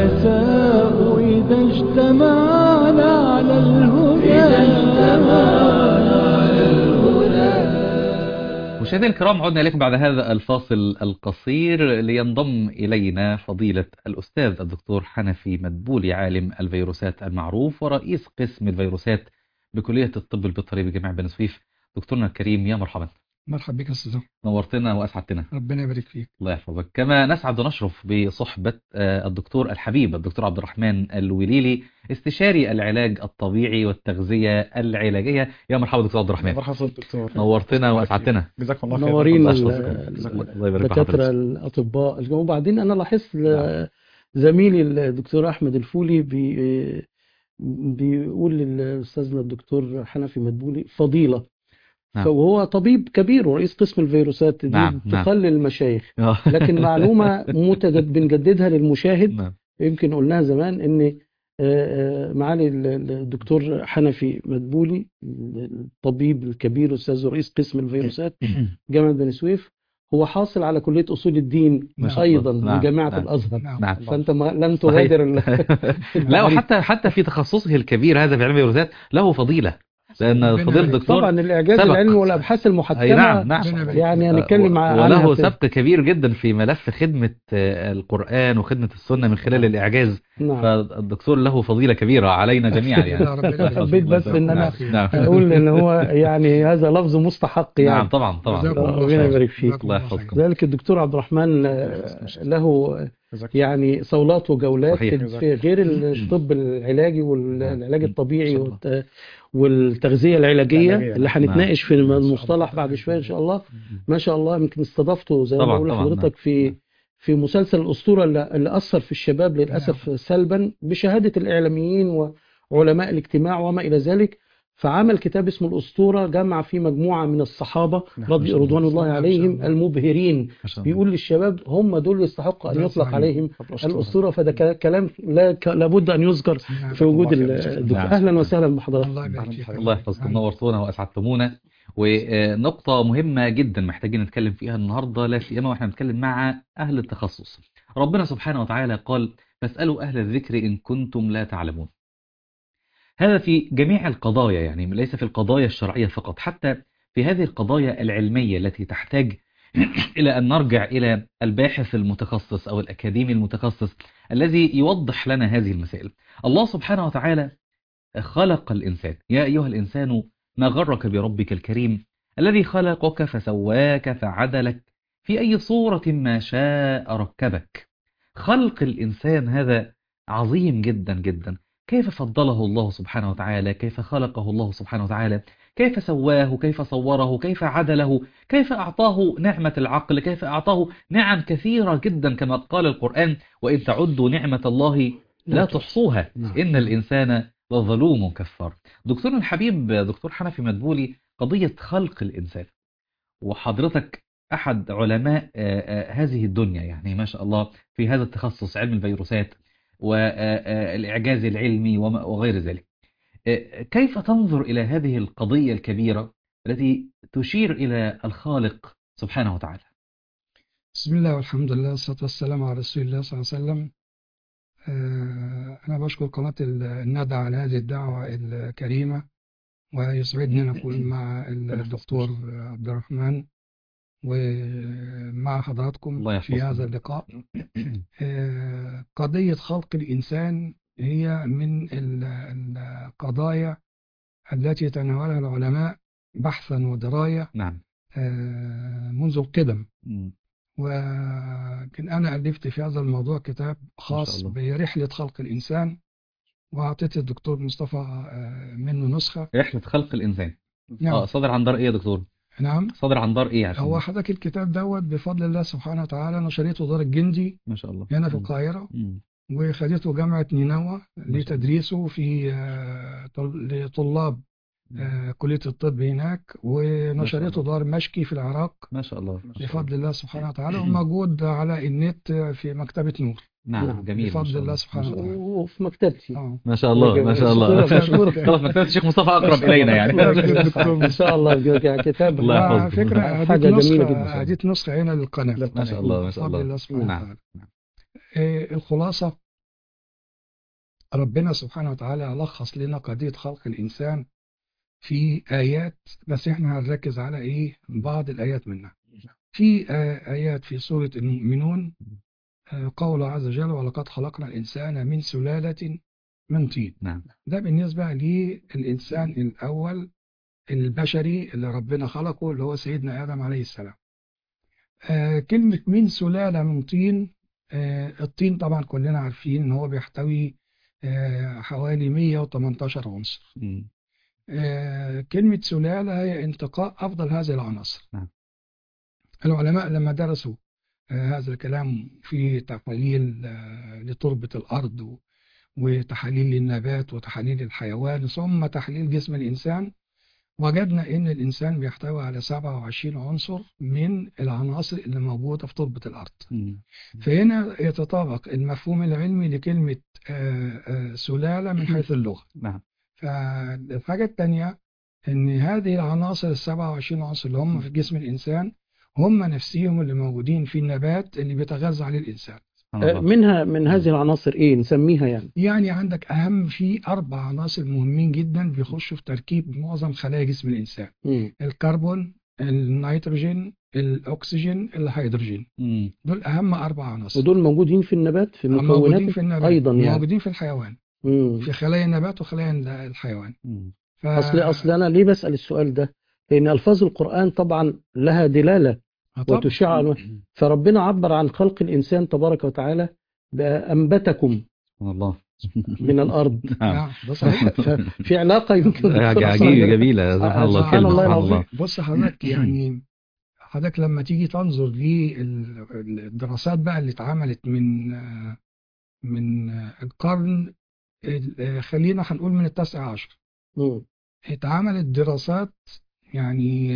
ونساء إذا اجتمعنا على الهدى مشاهدينا الكرام عدنا إليكم بعد هذا الفاصل القصير لينضم إلينا فضيلة الأستاذ الدكتور حنفي مدبولي عالم الفيروسات المعروف ورئيس قسم الفيروسات بكلية الطب البيطري بجامعة بني سويف دكتورنا الكريم يا مرحبا مرحبا بك يا استاذ نورتنا وأسعدتنا ربنا يبارك فيك الله يحفظك كما نسعد ونشرف بصحبة آه، الدكتور الحبيب الدكتور عبد الرحمن الوليلي استشاري العلاج الطبيعي والتغذية العلاجية يا مرحبا دكتور عبد الرحمن مرحبا دكتور نورتنا وأسعدتنا جزاكم الله خير منورين الله ال- يحفظك. جزاكم الله الله يبارك في الدكاترة حضرتك الأطباء وبعدين أنا لاحظت ل- زميلي الدكتور أحمد الفولي بي بيقول لأستاذنا الدكتور حنفي مدبولي فضيلة نعم. فهو طبيب كبير ورئيس قسم الفيروسات دي نعم، نعم. تقل المشايخ آه. لكن معلومة متجد بنجددها للمشاهد نعم. يمكن قلناها زمان ان آه، آه، معالي ال- ال- الدكتور حنفي مدبولي الطبيب الكبير استاذ رئيس قسم الفيروسات جامعه بني سويف هو حاصل على كليه اصول الدين ما شاء ايضا الله. من نعم، جامعه نعم. الازهر نعم نعم فانت ما لم صحيح. تغادر ال- لا وحتى حتى في تخصصه الكبير هذا في علم الفيروسات له فضيلة لأن ربنا فضيلة يبارك. الدكتور طبعا الاعجاز سبق. العلمي والابحاث المحكمه أي نعم نعم ربنا يبارك يعني فيك. هنتكلم عنها وله في- سبق كبير جدا في ملف خدمة آه، القرآن وخدمة السنة من خلال الإعجاز نعم فالدكتور له فضيلة كبيرة علينا جميعا يعني لا، ربنا يبارك حبيت فيك. بس إن أنا نعم نعم, اقول ان هو يعني هذا لفظ مستحق نعم يعني طبعا طبعا جزاكم الله ربنا خير. يبارك فيك. جزاكم الله خير. يحفظكم. ذلك الدكتور عبد الرحمن آه، له جزاكم يعني صولات وجولات صحيح. في في غير الطب العلاجي والعلاج الطبيعي إن شاء الله. والت- والتغذية العلاجية العلاجية، اللي نعم. هنتناقش في نعم. المصطلح بعد شوية إن شاء الله ما شاء الله يمكن استضفته زي ما طبعاً، بقول طبعاً، لحضرتك في في مسلسل الأسطورة اللي اللي أثر في الشباب للأسف سلبا بشهادة الإعلاميين وعلماء الاجتماع وما إلى ذلك فعمل كتاب اسمه الأسطورة جمع فيه مجموعة من الصحابة نعم، رضي ما شاء الله. رضوان الله ما شاء عليهم الله. المبهرين ما شاء الله. بيقول للشباب هم دول اللي يستحقوا أن ده يطلق صحيح. عليهم الأسطورة. الأسطورة فده ك- كلام لا ك- لابد أن يذكر نعم. في وجود الله ال- خير. الدكتور نعم. أهلا وسهلا بحضرتك الله يبارك فيك الله يحفظكم نعم. نورتونا واسعدتمونا ونقطة مهمة جدا محتاجين نتكلم فيها النهاردة لا سيما واحنا بنتكلم مع أهل التخصص ربنا سبحانه وتعالى قال فاسألوا أهل الذكر إن كنتم لا تعلمون هذا في جميع القضايا يعني ليس في القضايا الشرعية فقط حتى في هذه القضايا العلمية التي تحتاج إلى أن نرجع إلى الباحث المتخصص أو الأكاديمي المتخصص الذي يوضح لنا هذه المسائل الله سبحانه وتعالى خلق الإنسان يا أيها الإنسان ما غرك بربك الكريم الذي خلقك فسواك فعدلك في أي صورة ما شاء ركبك خلق الإنسان هذا عظيم جدا جدا كيف فضله الله سبحانه وتعالى كيف خلقه الله سبحانه وتعالى كيف سواه كيف صوره كيف عدله كيف أعطاه نعمة العقل كيف أعطاه نعم كثيرة جدا كما قال القرآن وإن تعدوا نعمة الله لا تحصوها نعم. إن الإنسان لظلوم كفار دكتور الحبيب دكتور حنفي مدبولي قضية خلق الإنسان وحضرتك أحد علماء آه، آه، هذه الدنيا يعني ما شاء الله في هذا التخصص علم الفيروسات والإعجاز العلمي وما- وغير ذلك آه، كيف تنظر إلى هذه القضية الكبيرة التي تشير إلى الخالق سبحانه وتعالى بسم الله والحمد لله والصلاة والسلام على رسول الله صلى الله عليه وسلم آه، أنا بشكر قناة الندى على هذه الدعوة الكريمة ويسعدني أن أكون مع الدكتور عبد الرحمن ومع حضراتكم الله في يحفظكم. هذا اللقاء آه، قضية خلق الإنسان هي من ال- القضايا التي تناولها العلماء بحثا ودراية نعم آه، منذ القدم مم. ويمكن أنا ألفت في هذا الموضوع كتاب خاص الله. برحلة خلق الإنسان وأعطيت الدكتور مصطفى آه، منه نسخة رحلة خلق الإنسان نعم اه صدر عن دار إيه يا دكتور نعم صدر عن دار إيه عشان هو حضرتك الكتاب دوت بفضل الله سبحانه وتعالى نشرته دار الجندي ما شاء الله هنا في مم. القاهرة مم. وخدته جامعة نينوى ما شاء لتدريسه في آه، طل- لطلاب آه، كلية الطب هناك ونشرته الله. دار مشكي في العراق ما شاء الله بفضل الله سبحانه وتعالى وموجود على النت في مكتبة نور نعم نعم. جميل ما بفضل شاء الله سبحانه ما شاء الله. وتعالى. وفي مكتبتي اه ما شاء الله ما شاء الله أشكرك، أشكرك. خلاص مكتبة الشيخ مصطفى أقرب إلينا يعني ان شاء الله يعني كتاب الله على يحفظكم. فكرة حاجة هديت جميلة نسخة جدا. هديت نسخة هنا للقناة ما شاء الله ما شاء بفضل الله الله سبحانه نعم وتعالى نعم. آه، الخلاصة ربنا سبحانه وتعالى لخص لنا قضية خلق الإنسان في آيات بس إحنا هنركز على إيه بعض الآيات منها في آه، آيات في سورة المؤمنون آه، قوله عز وجل ولقد خلقنا الإنسان من سلالة من طين نعم ده بالنسبة للإنسان الأول البشري اللي ربنا خلقه اللي هو سيدنا آدم عليه السلام آه، كلمة من سلالة من طين آه، الطين طبعا كلنا عارفين إن هو بيحتوي آه، حوالي 118 عنصر مم. آه، كلمة سلالة هي انتقاء أفضل هذه العناصر نعم. العلماء لما درسوا آه، هذا الكلام في تحاليل آه، لتربة الأرض و- وتحاليل للنبات وتحاليل الحيوان ثم تحليل جسم الإنسان وجدنا إن الإنسان بيحتوي على 27 عنصر من العناصر اللي موجودة في تربة الأرض مم. فهنا يتطابق المفهوم العلمي لكلمة آه، آه، سلالة من حيث اللغة نعم فالحاجة التانية إن هذه العناصر ال 27 عنصر اللي هم في جسم الإنسان هم نفسهم اللي موجودين في النبات اللي بيتغذى عليه الإنسان سبحان آه، الله منها من هذه العناصر ايه نسميها يعني يعني عندك أهم في أربع عناصر مهمين جدا بيخشوا في تركيب معظم خلايا جسم الإنسان مم. الكربون النيتروجين الأكسجين الهيدروجين مم. دول أهم أربع عناصر ودول موجودين في النبات في موجودين مكوناته في النبات ايضا يعني موجودين في الحيوان مم. في خلايا النبات وخلايا الحيوان مم. ف... اصل اصل انا ليه بسأل السؤال ده لان الفاظ القرآن طبعا لها دلالة آه طبعا. وتشع عن- فربنا عبر عن خلق الانسان تبارك وتعالى بأنبتكم سبحان الله من الارض نعم. نعم ده صحيح في علاقة يمكن عجيبة جميلة سبحان الله سبحان كلمة الله سبحان العظيم. الله بص حضرتك يعني حضرتك لما تيجي تنظر للدراسات بقى اللي اتعملت من من القرن ال- خلينا هنقول من التاسع عشر مم. اتعملت دراسات يعني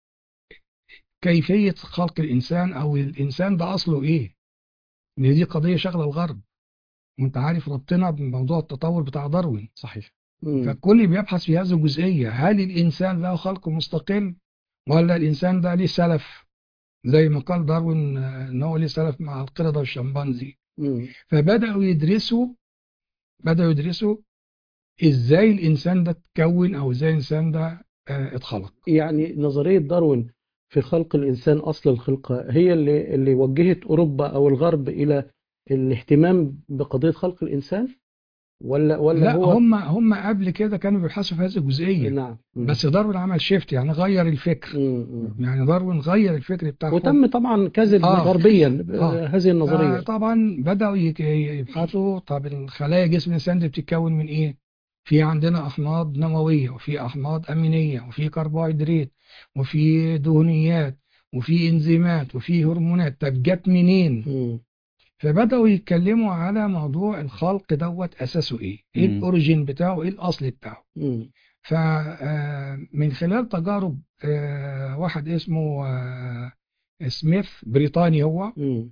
كيفية خلق الإنسان أو الإنسان ده أصله إيه؟ إن دي قضية شغلة الغرب وأنت عارف ربطنا بموضوع التطور بتاع داروين صحيح مم. فالكل بيبحث في هذه الجزئية هل الإنسان له خلق مستقل ولا الإنسان ده ليه سلف زي ما قال داروين آه، إن هو ليه سلف مع القردة والشمبانزي مم. فبدأوا يدرسوا بدأوا يدرسوا إزاي الإنسان ده اتكون أو إزاي الإنسان ده آه، اتخلق يعني نظرية داروين في خلق الإنسان أصل الخلقة هي اللي اللي وجهت أوروبا أو الغرب إلى الاهتمام بقضية خلق الإنسان ولا ولا لا هو هم هم قبل كده كانوا بيبحثوا في هذه الجزئية نعم مم. بس داروين عمل شيفت يعني غير الفكر مم. مم. يعني داروين غير الفكر بتاع وتم طبعا كذب آه. غربيا آه. هذه النظرية طبعا بدأوا يك- يبحثوا طب الخلايا جسم الإنسان دي بتتكون من إيه؟ في عندنا أحماض نووية وفي أحماض أمينية وفي كربوهيدرات وفي دهنيات وفي إنزيمات وفي هرمونات طب جت منين؟ مم. فبدأوا يتكلموا على موضوع الخلق دوت أساسه إيه؟ إيه مم. الأوريجين بتاعه؟ إيه الأصل بتاعه؟ مم. فمن خلال تجارب آه، واحد اسمه آه، سميث بريطاني هو مم.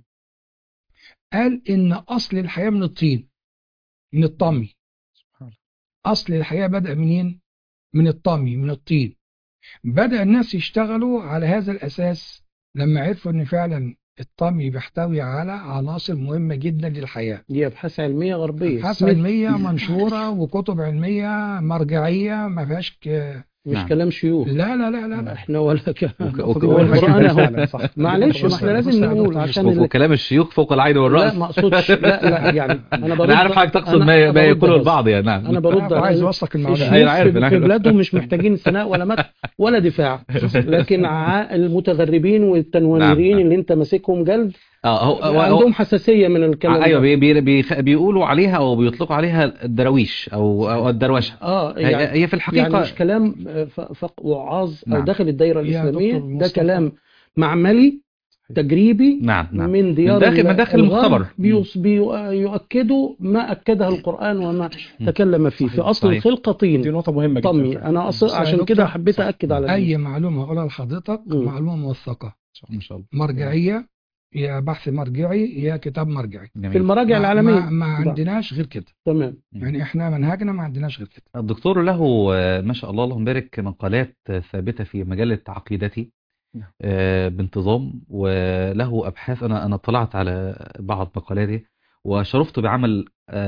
قال إن أصل الحياة من الطين من الطمي سبحان الله. أصل الحياة بدأ منين؟ من الطمي من الطين بدأ الناس يشتغلوا على هذا الأساس لما عرفوا إن فعلا الطمي بيحتوي على عناصر مهمة جدا للحياة دي أبحاث علمية غربية أبحاث سميث. علمية منشورة وكتب علمية مرجعية ما فيهاش ك... مش نعم. كلام شيوخ لا لا لا لا, لا. احنا ولا ك... وك- هو وك- القرآن اهو فعلا صح معلش ما بص- احنا لازم بص يا نقول دكتور عشان مصطفى، اللي... وكلام الشيوخ فوق العين والرأس لا ما اقصدش لا لا يعني انا برد انا عارف حضرتك تقصد أنا- ما أنا ما برد يقوله بس. البعض يعني نعم انا برد أنا عايز على اوثق المعلومة أيوة، الشيوخ عارف، في- أنا في عارف. بلادهم مش محتاجين ثناء ولا مدح ولا دفاع لكن ع- المتغربين والتنويرين نعم. اللي انت ماسكهم جلد اه هو هو- عندهم حساسية من الكلام ايوه ده. بي بي بيخ- بيقولوا عليها او بيطلقوا عليها الدراويش او او الدروشه اه هي يعني هي في الحقيقه يعني مش كلام آه، ف- فق وعاظ او نعم. داخل الدائرة يا الإسلامية دكتور ده مصطفى. كلام معملي تجريبي نعم نعم من ديار من داخل- من ال- داخل الغرب المختبر. بيص- بيو- يؤكدوا ما أكده القرآن وما تكلم فيه في أصل صحيح. الخلقة دي طين نقطة مهمة جدا طمي فعلا. أنا أصل بص يا عشان دكتور، كده حبيت صح. أأكد على أي معلومة هقولها لحضرتك مم. معلومة موثقة ما شاء الله مرجعية يا بحث مرجعي يا كتاب مرجعي جميل. في المراجع ما, العالمية ما, ما عندناش غير كده تمام يعني احنا منهجنا ما عندناش غير كده الدكتور له آه، ما شاء الله اللهم بارك مقالات آه، ثابتة في مجلة عقيدتي نعم. آه، بانتظام وله أبحاث أنا أنا اطلعت على بعض مقالاته وشرفت بعمل آه،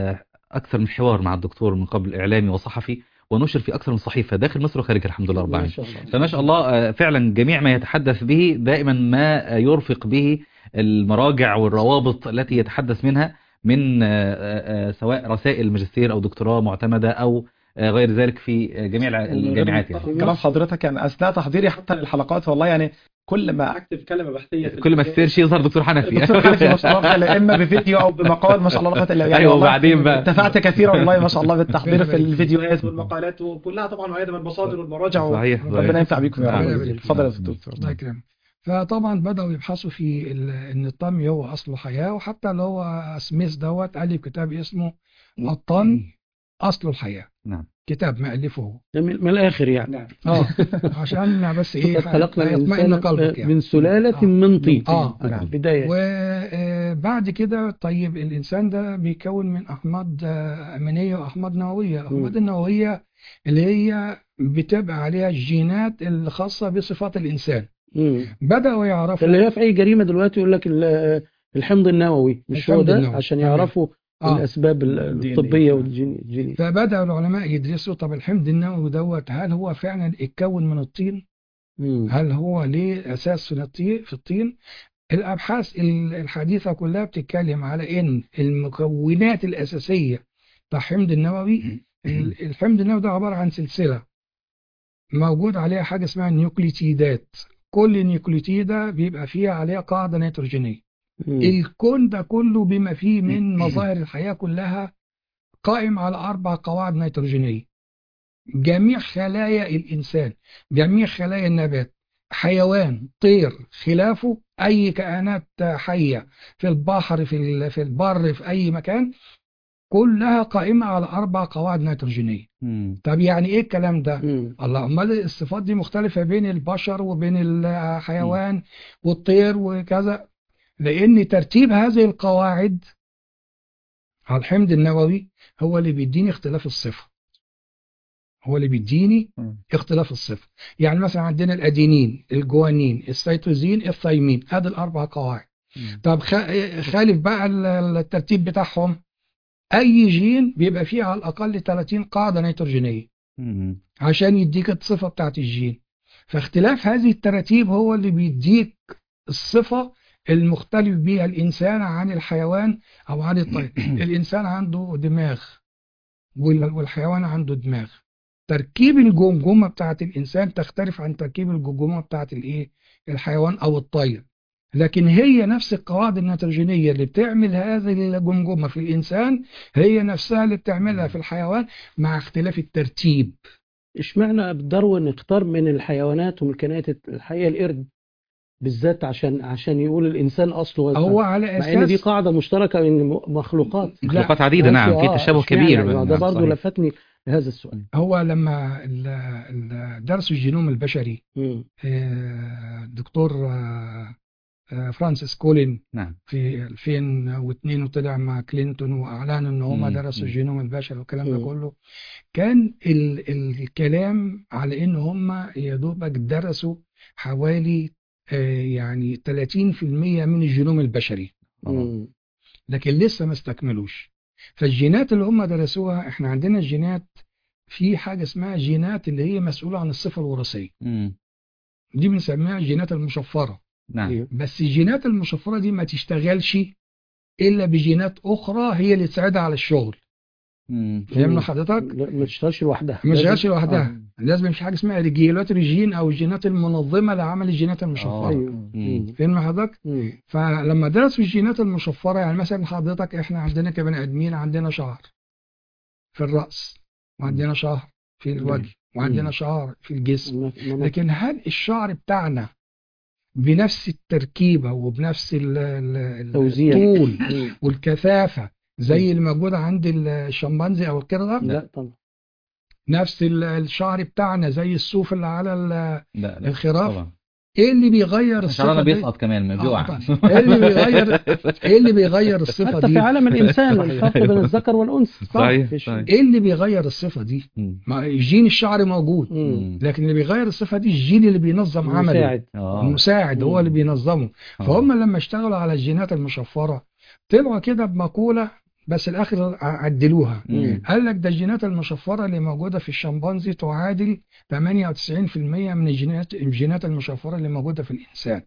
أكثر من حوار مع الدكتور من قبل إعلامي وصحفي ونشر في أكثر من صحيفة داخل مصر وخارج الحمد لله رب ما العالمين شاء الله فما شاء الله آه، فعلا جميع ما يتحدث به دائما ما يرفق به المراجع والروابط التي يتحدث منها من آه، آه، آه، سواء رسائل ماجستير أو دكتوراه معتمدة أو آه، غير ذلك في آه، جميع الع- الجامعات يعني كلام حضرتك يعني اثناء تحضيري حتى للحلقات والله يعني كل ما اكتب كلمه بحثيه في كل ما تسيرش يظهر دكتور حنفي دكتور حنفي ما شاء الله تعالى، اما بفيديو او بمقال ما شاء الله لا قوه الا بالله. يعني أيوة، والله وبعدين بقى. اتفقت كثيرا والله ما شاء الله بالتحضير في الفيديوهات والمقالات وكلها طبعا مؤيده بالمصادر والمراجع صحيح ربنا ينفع بيكم يا نعم. رب اتفضل يا دكتور الله يكرمك فطبعا بدأوا يبحثوا في ال- ان الطمي هو اصل الحياة وحتى اللي هو سميث دوت ألف كتاب اسمه الطمي اصل الحياة نعم. كتاب مألفه هو ده من من الآخر يعني نعم اه عشان بس ايه لقد خلقنا يطمئن الإنسان قلبك يعني من سلالة آه. من طين آه. نعم. بداية وبعد كده طيب الإنسان ده بيكون من أحماض آه، أمينية وأحماض نووية الأحماض النووية اللي هي بتبقى عليها الجينات الخاصة بصفات الإنسان مم. بدأوا يعرفوا اللي هي في أي جريمة دلوقتي يقول لك ال- الحمض النووي مش هو الحمض ده النووي. عشان تمام. يعرفوا آه. الأسباب ال- الدي إن الطبية إيه. والجينية فبدأ العلماء يدرسوا طب الحمض النووي دوت هل هو فعلا اتكون من الطين؟ هل هو ليه أساس في الطين؟ في الطين؟ الأبحاث ال- الحديثة كلها بتتكلم على إن المكونات الأساسية بتاع الحمض النووي ال- الحمض النووي ده عبارة عن سلسلة موجود عليها حاجة اسمها النيوكليتيدات كل نيوكليتيدة بيبقى فيها عليها قاعدة نيتروجينية الكون ده كله بما فيه من مظاهر الحياة كلها قائم على أربع قواعد نيتروجينية جميع خلايا الإنسان جميع خلايا النبات حيوان طير خلافه أي كائنات حية في البحر في ال- في البر في أي مكان كلها قائمة على أربع قواعد نيتروجينية مم. طب يعني إيه الكلام ده؟ مم. الله امال الصفات دي مختلفة بين البشر وبين الحيوان والطير وكذا لأن ترتيب هذه القواعد على الحمض النووي هو اللي بيديني اختلاف الصفة هو اللي بيديني مم. اختلاف الصفة يعني مثلا عندنا الأدينين الجوانين السيتوزين الثايمين هذه الأربع قواعد مم. طب خ- خالف بقى ال- الترتيب بتاعهم أي جين بيبقى فيه على الأقل 30 قاعدة نيتروجينية مم. عشان يديك الصفة بتاعت الجين فاختلاف هذه التراتيب هو اللي بيديك الصفة المختلف بيها الإنسان عن الحيوان أو عن الطير الإنسان عنده دماغ وال- والحيوان عنده دماغ تركيب الجمجمة بتاعت الإنسان تختلف عن تركيب الجمجمة بتاعت الإيه الحيوان أو الطير لكن هي نفس القواعد النيتروجينية اللي بتعمل هذه الجمجمة في الإنسان هي نفسها اللي بتعملها في الحيوان مع اختلاف الترتيب اشمعنى داروين اختار من الحيوانات ومن الكائنات الحية القرد بالذات عشان عشان يقول الإنسان أصله هو على مع إن دي أساس قاعدة مشتركة بين مخلوقات مخلوقات عديدة نعم ماشي، في آه، تشابه اشمعنى؟ كبير يعني ده نعم، برضه صحيح. لفتني لهذا السؤال هو لما ال- ال- درسوا الجينوم البشري مم. آه، دكتور آه، آه، فرانسيس كولين نعم في 2002 وطلع مع كلينتون واعلن ان هم مم. درسوا مم. الجينوم البشري والكلام ده مم. كله كان ال الكلام على ان هم يا دوبك درسوا حوالي آه، يعني 30% من الجينوم البشري مم. لكن لسه ما استكملوش فالجينات اللي هم درسوها احنا عندنا الجينات في حاجة اسمها جينات اللي هي مسؤولة عن الصفة الوراثية مم. دي بنسميها الجينات المشفرة نعم أيوه. بس الجينات المشفرة دي ما تشتغلش إلا بجينات أخرى هي اللي تساعدها على الشغل مم. فهمنا حضرتك؟ لا، ما تشتغلش لوحدها ما تشتغلش لازم- لوحدها آه. لازم يمشي حاجة اسمها ريجيلاتوري جين أو الجينات المنظمة لعمل الجينات آه. المشفرة أيوه مم. فهمنا حضرتك؟ مم. فلما درسوا الجينات المشفرة يعني مثلا حضرتك احنا عندنا كبني ادمين عندنا شعر في الرأس وعندنا شعر في الوجه وعندنا مم. شعر في الجسم ما- ما- لكن هل الشعر بتاعنا بنفس التركيبة وبنفس ال- ال- توزيع. الطول مم. والكثافة زي اللي موجودة عند الشمبانزي أو القردة لا طبعا نفس ال- الشعر بتاعنا زي الصوف اللي على ال- لا لا الخراف طبعا ايه اللي بيغير شعرنا الصفة دي بيسقط كمان ما بيقع طبعاً. ايه اللي بيغير ايه اللي بيغير الصفة حتى دي في عالم الإنسان صحيح. الفرق بين الذكر والأنثى صحيح مفيش- صحيح ايه اللي بيغير الصفة دي مم. ما جين الشعر موجود مم. لكن اللي بيغير الصفة دي الجين اللي بينظم عمله مساعد اه المساعد هو مم. اللي بينظمه آه. فهم لما اشتغلوا على الجينات المشفرة طلعوا كده بمقولة بس الاخر ع- عدلوها مم. قال لك ده الجينات المشفره اللي موجوده في الشمبانزي تعادل 98% من الجينات الجينات المشفره اللي موجوده في الانسان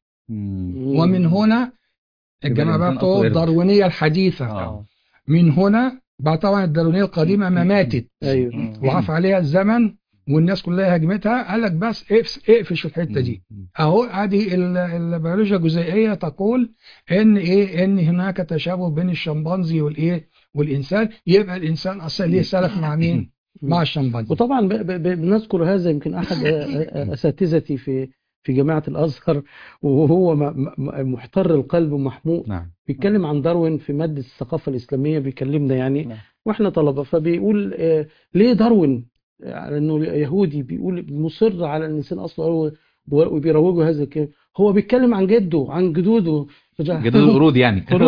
مم. ومن هنا الجماعه بقى الإنسان بتوع أصله الداروينيه الحديثه آه. من هنا بقى طبعا الداروينيه القديمه ما ماتت ايوه وعف عليها الزمن والناس كلها هاجمتها قال لك بس اقفش اقفش في الحته دي مم. اهو ادي ال- البيولوجيا الجزيئيه تقول ان ايه ان هناك تشابه بين الشمبانزي والايه والانسان يبقى الانسان اصلا ليه سلف مع مين مع الشمبانزي وطبعا ب- ب- ب- بنذكر هذا يمكن احد أ- أ- اساتذتي في في جامعه الازهر وهو م- م- محتر القلب ومحمود نعم بيتكلم عن داروين في ماده الثقافه الاسلاميه بيكلمنا يعني نعم. واحنا طلبه فبيقول آه، ليه داروين على انه يهودي بيقول مصر على ان الانسان اصله هو وبيروجوا هذا الكلام هو بيتكلم عن جده عن جدوده جدود القرود يعني قرود.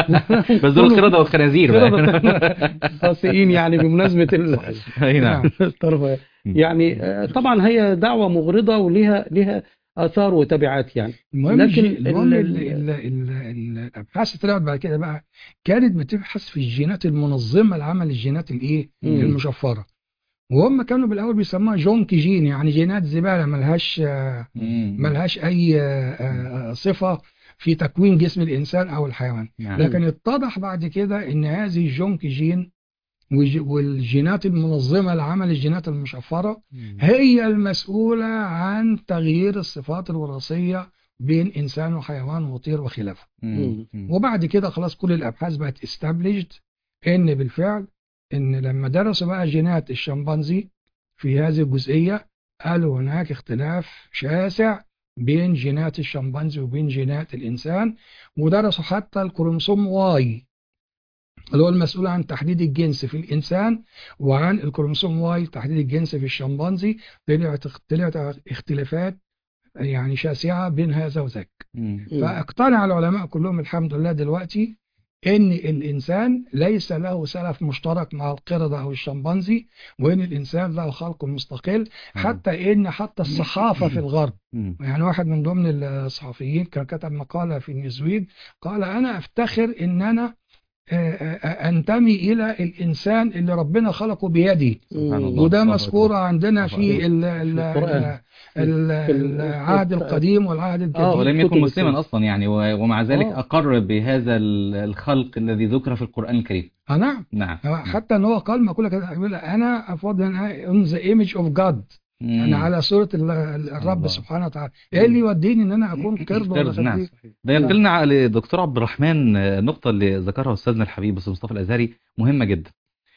بس دول القردة والخنازير بقى خاصين يعني بمناسبه ال- اي نعم الطرف يعني آه، طبعا هي دعوة مغرضة وليها ليها آثار وتبعات يعني المهم لكن الجي- المهم ال- ال- ال- ال- ال- الابحاث اللي طلعت بعد كده بقى كانت بتبحث في الجينات المنظمه لعمل الجينات الايه مم. المشفره وهم كانوا بالاول بيسموها جونك جين يعني جينات زباله ملهاش آه، مم. ملهاش اي آه، آه، صفه في تكوين جسم الانسان او الحيوان نعم. لكن اتضح بعد كده ان هذه الجونك جين والج- والجينات المنظمه لعمل الجينات المشفره مم. هي المسؤولة عن تغيير الصفات الوراثية بين إنسان وحيوان وطير وخلافه مم. مم. وبعد كده خلاص كل الأبحاث بقت established إن بالفعل إن لما درسوا بقى جينات الشمبانزي في هذه الجزئية قالوا هناك اختلاف شاسع بين جينات الشمبانزي وبين جينات الإنسان ودرسوا حتى الكروموسوم واي اللي هو المسؤول عن تحديد الجنس في الإنسان وعن الكروموسوم واي تحديد الجنس في الشمبانزي طلعت طلعت اختلافات يعني شاسعة بين هذا وذاك مم. فاقتنع العلماء كلهم الحمد لله دلوقتي ان الانسان ليس له سلف مشترك مع القردة او الشمبانزي وان الانسان له خلق مستقل حتى ان حتى الصحافة في الغرب مم. يعني واحد من ضمن الصحفيين كان كتب مقالة في نيوزويك قال انا افتخر ان انا آه، آه، انتمي الى الانسان اللي ربنا خلقه بيدي سبحان الله. وده الله مذكور عندنا الله في ال- ال- القرآن. ال- في ال- العهد في- القديم والعهد الجديد آه، ولم الكتب يكن مسلما السنة. اصلا يعني و- ومع ذلك آه. اقر بهذا ال- الخلق الذي ذكر في القران الكريم آه نعم نعم حتى ان هو قال مقوله كده يقول انا افضل ان اون ذا ايمج اوف جاد مم. انا على صوره ال- ال- الرب الله. سبحانه وتعالى ايه اللي يوديني ان انا اكون قرد ولا قرد، نعم. خنزير ده ينقلنا على دكتور عبد الرحمن آه، النقطة اللي ذكرها أستاذنا الحبيب أستاذ مصطفى الأزهري مهمة جدا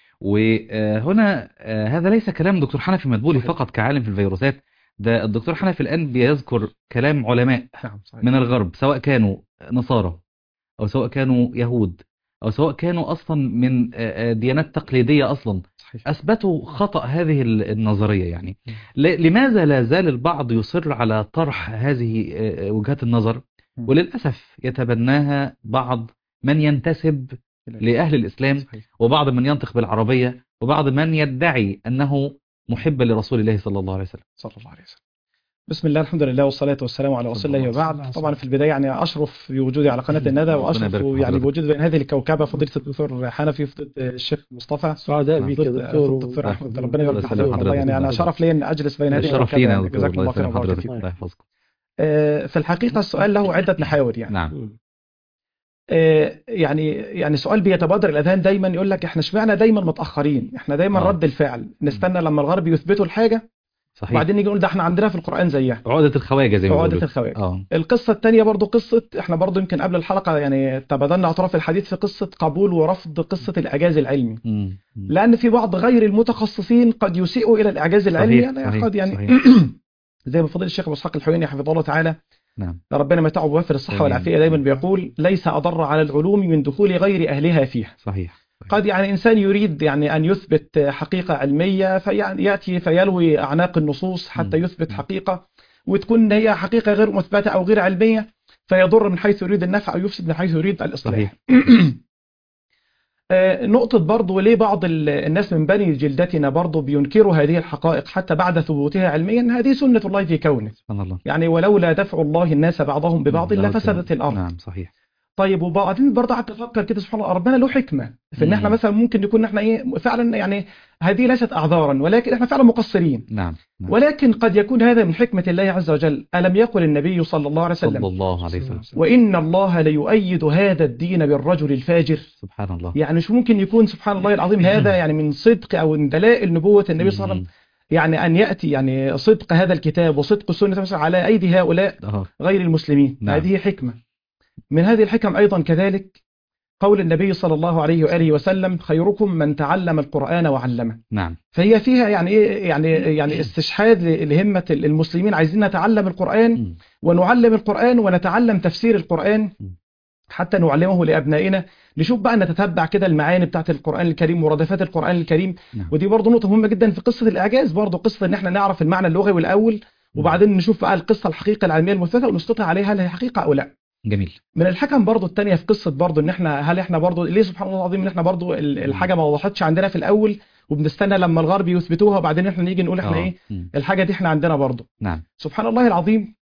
وهنا آه، هذا ليس كلام دكتور حنفي مدبولي صحيح. فقط كعالم في الفيروسات ده الدكتور حنفي الآن بيذكر كلام علماء نعم صحيح من الغرب سواء كانوا نصارى أو سواء كانوا يهود أو سواء كانوا أصلا من آه، آه، ديانات تقليدية أصلا صحيح أثبتوا خطأ هذه ال- النظرية يعني ل- لماذا لا زال البعض يصر على طرح هذه آه، وجهات النظر مم. وللأسف يتبناها بعض من ينتسب لأهل الإسلام صحيح. وبعض من ينطق بالعربية وبعض من يدعي أنه محب لرسول الله صلى الله عليه وسلم صلى الله عليه وسلم بسم الله الحمد لله والصلاة والسلام على رسول الله وبعد طبعا في البداية يعني أشرف بوجودي على قناة الندى ربنا وأشرف يبارك في يعني حضرتك. بوجودي بين هذه الكوكبة فضيلة الدكتور حنفي فضيلة الشيخ مصطفى سعداء بيك يا فضيلة دكتور الدكتور أحمد ربنا يبارك في الله يسلم حضرتك والله يعني أنا حضرتك. شرف لي أن أجلس بين هذه الشرف الكوكبة لينا يا يعني دكتور جزاكم الله الله خيرا يسلم وبارك حضرتك فيكم الله يحفظكم آه، في الحقيقة السؤال له عدة محاور يعني نعم آه، يعني يعني سؤال بيتبادر الاذهان دايما يقول لك احنا اشمعنى دايما متاخرين احنا دايما آه. رد الفعل نستنى لما الغرب يثبتوا الحاجه صحيح وبعدين نيجي نقول ده احنا عندنا في القران زيها عقدة الخواجة زي ما عقدة بيقولوا. الخواجة. اه القصه الثانيه برضو قصه احنا برضو يمكن قبل الحلقه يعني تبادلنا اطراف الحديث في قصه قبول ورفض قصه الاعجاز العلمي مم. مم. لان في بعض غير المتخصصين قد يسيئوا الى الاعجاز العلمي صحيح، يعني صحيح، قد يعني صحيح. زي ما فضيل الشيخ ابو اسحاق الحويني حفظه الله تعالى نعم ربنا متاعه بوافر الصحه آمين. والعافيه دايما بيقول ليس اضر على العلوم من دخول غير اهلها فيها صحيح قد يعني إنسان يريد يعني أن يثبت حقيقة علمية فيأتي فيلوي أعناق النصوص حتى مم. يثبت حقيقة وتكون هي حقيقة غير مثبتة أو غير علمية فيضر من حيث يريد النفع أو يفسد من حيث يريد الإصلاح صحيح آه، نقطة برضو ليه بعض ال- الناس من بني جلدتنا برضو بينكروا هذه الحقائق حتى بعد ثبوتها علميا هذه سنة الله في كونه سبحان الله يعني ولولا دفع الله الناس بعضهم ببعض نعم، لفسدت الأرض نعم صحيح طيب وبعدين برضه قعدت افكر كده سبحان الله ربنا له حكمه في ان احنا مم. مثلا ممكن يكون احنا ايه فعلا يعني هذه ليست اعذارا ولكن احنا فعلا مقصرين نعم نعم. ولكن قد يكون هذا من حكمه الله عز وجل الم يقل النبي صلى الله عليه صلى وسلم الله عليه وسلم وان الله ليؤيد هذا الدين بالرجل الفاجر سبحان الله يعني مش ممكن يكون سبحان الله العظيم هذا يعني من صدق او من دلائل نبوه النبي صلى الله عليه وسلم يعني ان ياتي يعني صدق هذا الكتاب وصدق السنه مثلا على ايدي هؤلاء آه. غير المسلمين نعم. هذه حكمة من هذه الحكم أيضا كذلك قول النبي صلى الله عليه وآله وسلم خيركم من تعلم القرآن وعلمه نعم فهي فيها يعني إيه يعني يعني استشهاد ل- لهمة المسلمين عايزين نتعلم القرآن مم. ونعلم القرآن ونتعلم تفسير القرآن مم. حتى نعلمه لأبنائنا نشوف بقى نتتبع كده المعاني بتاعت القرآن الكريم مرادفات القرآن الكريم نعم. ودي برضه نقطة مهمة جدا في قصة الإعجاز برضه قصة إن احنا نعرف المعنى اللغوي الأول وبعدين نشوف بقى القصة الحقيقة العلمية المثبتة ونسقطها عليها هل هي حقيقة أو لا جميل من الحكم برضو التانية في قصة برضو ان احنا هل احنا برضو ليه سبحان الله العظيم ان احنا برضو ال- الحاجة ما وضحتش عندنا في الاول وبنستنى لما الغرب يثبتوها وبعدين احنا نيجي نقول احنا آه. ايه مم. الحاجة دي احنا عندنا برضو نعم سبحان الله العظيم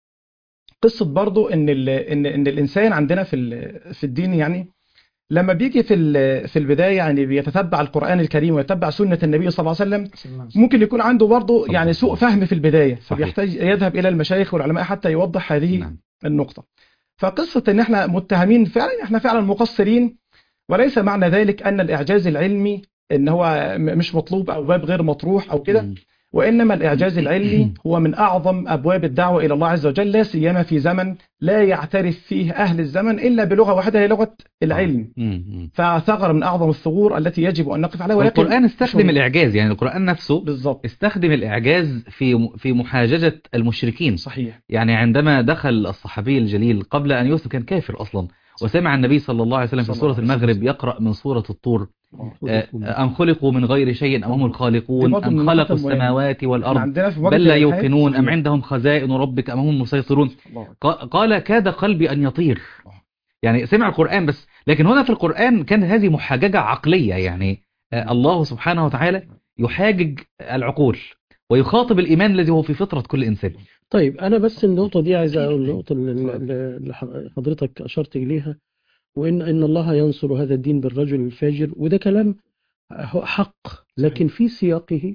قصة برضو ان ال ان ان الانسان عندنا في ال- في الدين يعني لما بيجي في ال- في البداية يعني بيتتبع القرآن الكريم ويتبع سنة النبي صلى الله عليه وسلم ممكن يكون عنده برضو يعني سوء فهم في البداية صحيح. فبيحتاج يذهب إلى المشايخ والعلماء حتى يوضح هذه نعم النقطة فقصة ان احنا متهمين فعلا احنا فعلا مقصرين وليس معنى ذلك ان الاعجاز العلمي ان هو م- مش مطلوب او باب غير مطروح او كده مم. وانما الاعجاز العلمي هو من اعظم ابواب الدعوة الى الله عز وجل لا سيما في زمن لا يعترف فيه اهل الزمن الا بلغة واحدة هي لغة العلم مم. مم. فثغر من اعظم الثغور التي يجب ان نقف عليها ولكن والقرآن استخدم مش- الإعجاز يعني القرآن نفسه بالضبط استخدم الإعجاز في في محاججة المشركين صحيح يعني عندما دخل الصحابي الجليل قبل أن يوسف كان كافر أصلا وسمع النبي صلى الله عليه وسلم في صلى الله سورة عليه وسلم. المغرب يقرأ من سورة الطور آه، أم خلقوا من غير شيء أم هم دي الخالقون برضه من أم النقط خلقوا المهمة. السماوات احنا والأرض عندنا في وقت بل لا الإلحاد- يوقنون أم صحيح. عندهم خزائن ربك أم هم المسيطرون الله ق- قال كاد قلبي أن يطير يعني سمع القرآن بس لكن هنا في القرآن كان هذه محاججة عقلية يعني آه، الله سبحانه وتعالى يحاجج العقول ويخاطب الإيمان الذي هو في فطرة كل إنسان طيب أنا بس النقطة دي عايز أقول النقطة اللي- اللي اللي حضرتك أشرت إليها وإن إن الله ينصر هذا الدين بالرجل الفاجر وده كلام هو حق لكن في سياقه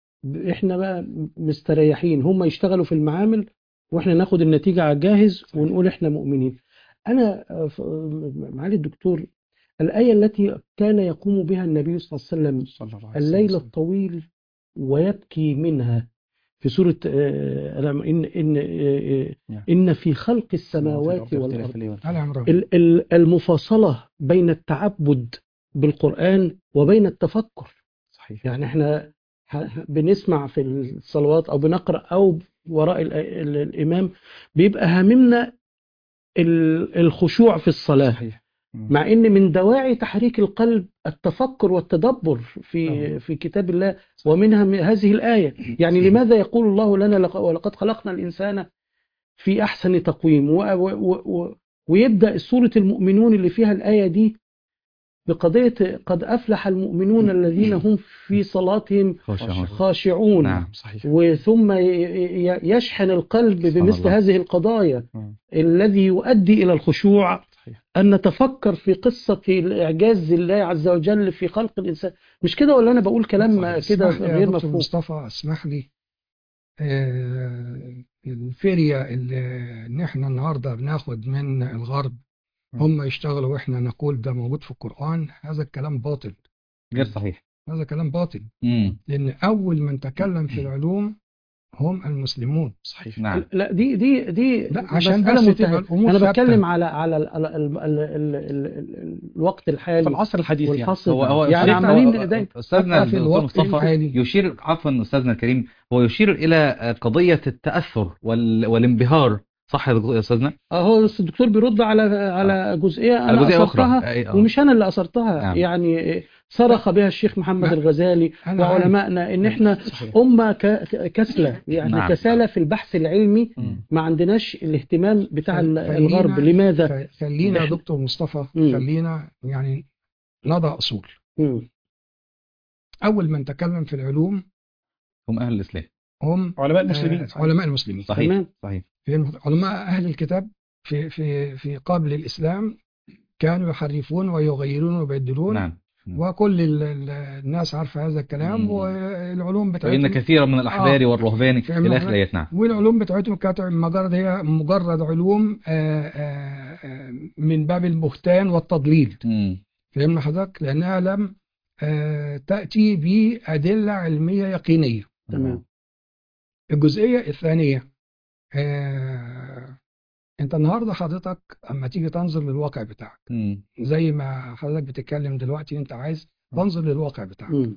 إحنا بقى مستريحين هم يشتغلوا في المعامل وإحنا ناخد النتيجة على الجاهز ونقول إحنا مؤمنين أنا آه، ف- معالي الدكتور الآية التي كان يقوم بها النبي صلى الله عليه وسلم صلى الله عليه الليل وسلم. الطويل ويبكي منها في سورة آه، ألم- إن إن آه، نعم. إن في خلق السماوات والأرض آل عمران ال- ال- المفاصلة بين التعبد بالقرآن وبين التفكر صحيح يعني احنا ه- بنسمع في الصلوات أو بنقرأ أو وراء ال- ال- الإمام بيبقى هاممنا ال- الخشوع في الصلاة صحيح مع ان من دواعي تحريك القلب التفكر والتدبر في أه. في كتاب الله ومنها م- هذه الآية يعني لماذا يقول الله لنا لق- ولقد خلقنا الإنسان في أحسن تقويم و و و و ويبدأ سورة المؤمنون اللي فيها الآية دي بقضية قد أفلح المؤمنون الذين هم في صلاتهم خاشعون. خاشعون نعم صحيح وثم ي- ي- يشحن القلب بمثل الله. هذه القضايا مم. الذي يؤدي إلى الخشوع صحيح أن نتفكر في قصة الإعجاز الله عز وجل في خلق الإنسان مش كده ولا أنا بقول كلام صحيح. كده اسمح لي يا غير دكتور مفهوم مصطفى اسمح لي آه، الفرية اللي ان احنا النهارده بناخد من الغرب هم يشتغلوا واحنا نقول ده موجود في القرآن هذا الكلام باطل غير صحيح هذا كلام باطل مم. لأن أول من تكلم في العلوم هم المسلمين صحيح نعم لا دي دي دي لا عشان مسألة بس منتهية. تبقى الأمور أنا ثابتة. بتكلم على على ال ال ال ال ال ال ال الوقت في الحالي العصر الحديث يعني والحصر هو هو يعني أستاذنا- عمالين هو- ده أستاذنا حتى في الدكتور الوقت مصطفى الحالي. يشير عفوا أستاذنا الكريم هو يشير إلى قضية التأثر وال... والانبهار صح يا دكتور- يا أستاذنا؟ اه هو بس الدكتور بيرد على على جزئية على أنا جزئية أخرى أثرتها أي- آه. ومش أنا اللي أثرتها نعم. يعني صرخ بها الشيخ محمد لا. الغزالي أنا عارف. وعلمائنا إن إحنا صحيح أمة ك- كسلة يعني نعم. كسالة في البحث العلمي مم. ما عندناش الاهتمام بتاع ال- خلينا- الغرب لماذا؟ ف- خلينا يا إحنا- دكتور مصطفى مم. خلينا يعني نضع أصول مم. أول من تكلم في العلوم هم أهل الإسلام هم علماء المسلمين آه، علماء المسلمين صحيح تمام صحيح في الم- علماء أهل الكتاب في في في قبل الإسلام كانوا يحرفون ويغيرون ويبدلون نعم وكل ال- ال- الناس عارفة هذا الكلام مم. والعلوم وإن بتاعتهم كثيرا من الأحبار آه. والرهبان فاهم إلى حضرتك؟ آخر الآيات نعم والعلوم بتاعتهم كانت مجرد هي مجرد علوم آه، آه، آه، من باب البهتان والتضليل مم. فهمنا حضرتك لأنها لم آه، تأتي بأدلة علمية يقينية تمام الجزئية الثانية آه، أنت النهاردة حضرتك أما تيجي تنظر للواقع بتاعك مم. زي ما حضرتك بتتكلم دلوقتي أنت عايز تنظر للواقع بتاعك مم.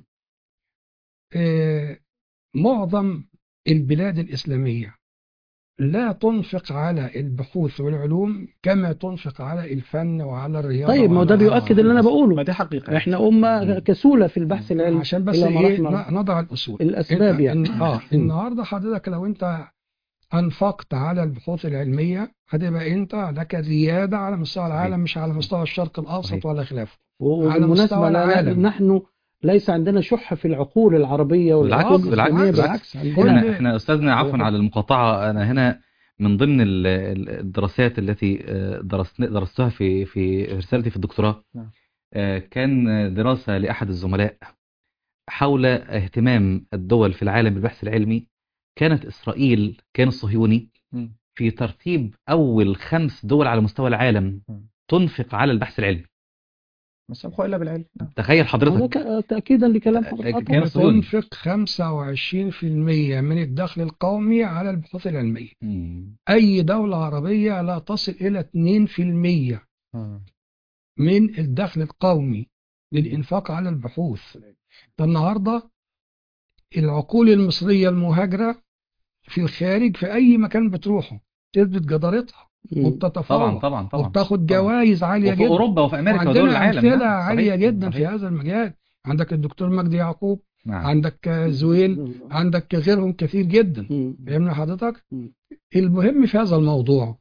آه، معظم البلاد الإسلامية لا تنفق على البحوث والعلوم كما تنفق على الفن وعلى الرياضة طيب ما هو ده وعلى- بيؤكد اللي انا ما بقوله دي حقيقة احنا امه كسوله في البحث العلمي عشان بس إلى ايه مراحل مرحلة. ن- نضع الأصول الاسباب إن- يعني إن- اه النهارده حضرتك لو انت انفقت على البحوث العلميه هتبقى انت لك زياده على مستوى العالم مش على مستوى الشرق الاوسط صحيح. ولا خلافه وبالمناسبه مستوى لا- العالم. نحن ليس عندنا شح في العقول العربيه بالعكس، والعقول بالعكس، الإسلامية، بالعكس. بالعكس كل- عندنا احنا احنا استاذنا عفوا بالعكس. على المقاطعه انا هنا من ضمن ال- ال- الدراسات التي آه، درست درستها في في رسالتي في الدكتوراه نعم. آه، كان دراسه لاحد الزملاء حول اهتمام الدول في العالم بالبحث العلمي كانت اسرائيل كان الصهيوني مم. في ترتيب اول خمس دول على مستوى العالم مم. تنفق على البحث العلمي ما سبقوا إلا بالعلم نعم. تخيل هذا حضرتك ك- تاكيدا لكلام حضرتك كان الصهيوني تنفق 25% من الدخل القومي على البحوث العلميه مم. اي دوله عربيه لا تصل الى 2% من الدخل القومي للإنفاق على البحوث ده النهاردة العقول المصرية المهاجرة في الخارج في أي مكان بتروحه تثبت جدارتها مم. طبعا وبتتفوق طبعا طبعا وبتاخد جوائز عالية وفي جدا اوروبا وفي امريكا ودول وعندنا العالم أمثلة نعم. عالية صحيح. جدا في صحيح. هذا المجال عندك الدكتور مجدي يعقوب نعم عندك زويل عندك غيرهم كثير جدا مم. فهمنا حضرتك مم. المهم في هذا الموضوع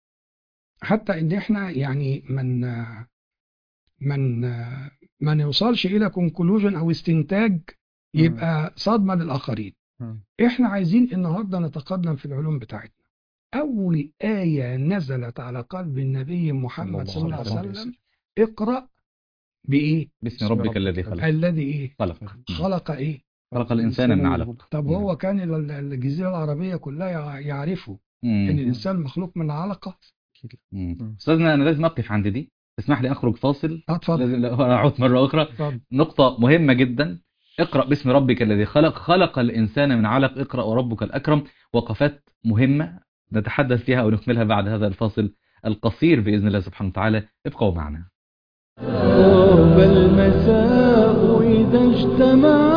حتى ان احنا يعني من من ما نوصلش الى كونكلوجن او استنتاج يبقى صدمه للاخرين مم. احنا عايزين النهارده نتقدم في العلوم بتاعتنا اول ايه نزلت على قلب النبي محمد صلى الله عليه وسلم اقرا بايه باسم ربك الذي خلق الذي ايه خلق خلق ايه خلق الانسان من علق طب مم. هو كان ال- الجزيره العربيه كلها يع- يعرفوا مم. ان الانسان مخلوق من علقه مم. استاذنا انا لازم اقف عند دي اسمح لي اخرج فاصل اتفضل لازم لا، اعود مره اخرى اتفضل نقطه مهمه جدا اقرا باسم ربك الذي خلق خلق الانسان من علق اقرا وربك الاكرم وقفات مهمه نتحدث فيها او نكملها بعد هذا الفاصل القصير باذن الله سبحانه وتعالى ابقوا معنا طاب المساء إذا اجتمع